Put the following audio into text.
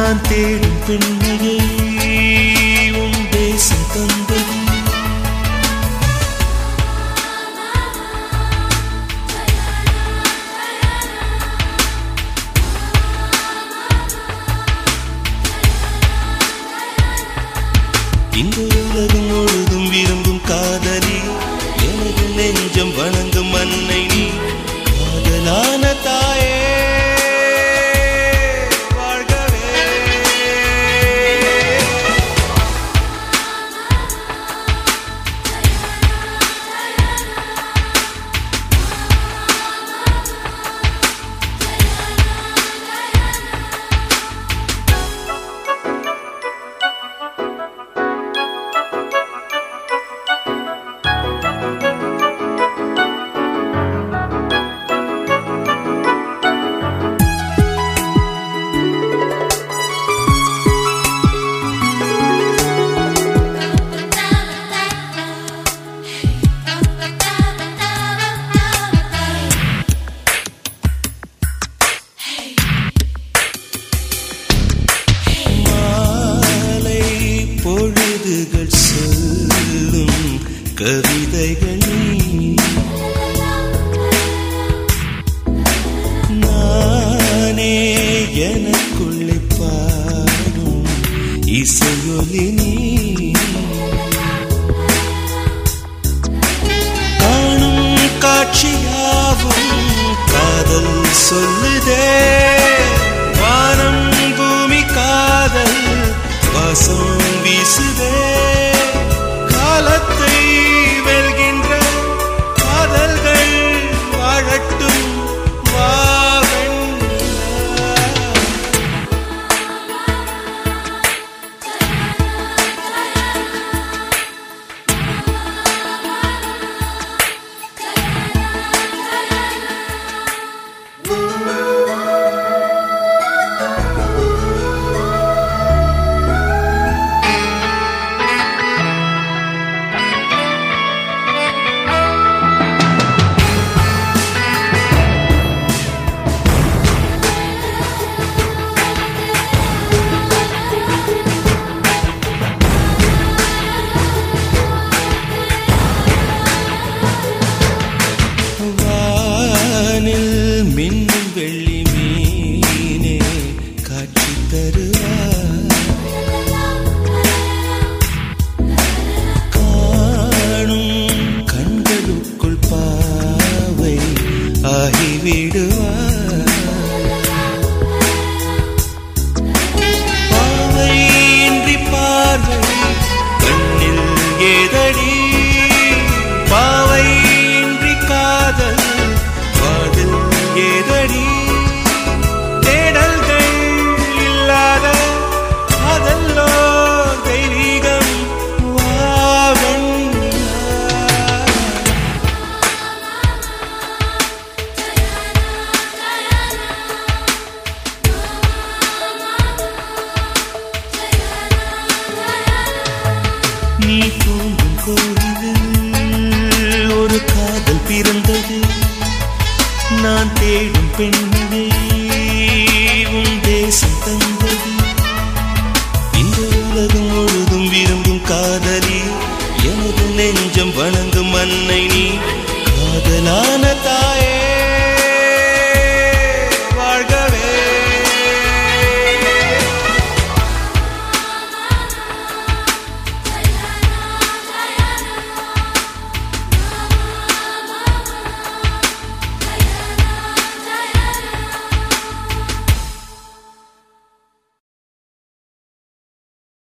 நான் தேடும் பெண்மையை உன் தேசம் தந்தது இந்த உலகம் முழுதும் விரும்பும் காதலி எனது நெஞ்சம் வணங்கும் அன்னை நீ காதலான தாயே வாழ்கவே மாலை பொழுதுகள் சொல்லும் கவிதைகள் நீ. நானே எனக்குள்ளே பாடும் இசையொலி நீ காணும் காட்சியாவும் காதல் சொல்லுதே வானம் பூமி காதல் வாசம் வீசுதே காலத்தை வெல்கின்ற காதல்கள் வாழட்டும் வாவெண்ணிலா. வானில் மின்னும் வெள்ளி மீனே காட்சி தருவார் காணும் கண்களுக்குள் பாவை ஆகிவிடுவார் பாவை இன்றி பார்வை கண்ணில் ஏதடி பாவை இன்றி காதல் காதல் ஏதடி தேடல்கள் இல்லாத காதல்லோ தெய்வீகம் வாவெண்ணிலா. நீ தூங்கும் கோவிலில் ஒரு காதல் பிறந்தது நான் தேடும் பெண்மையை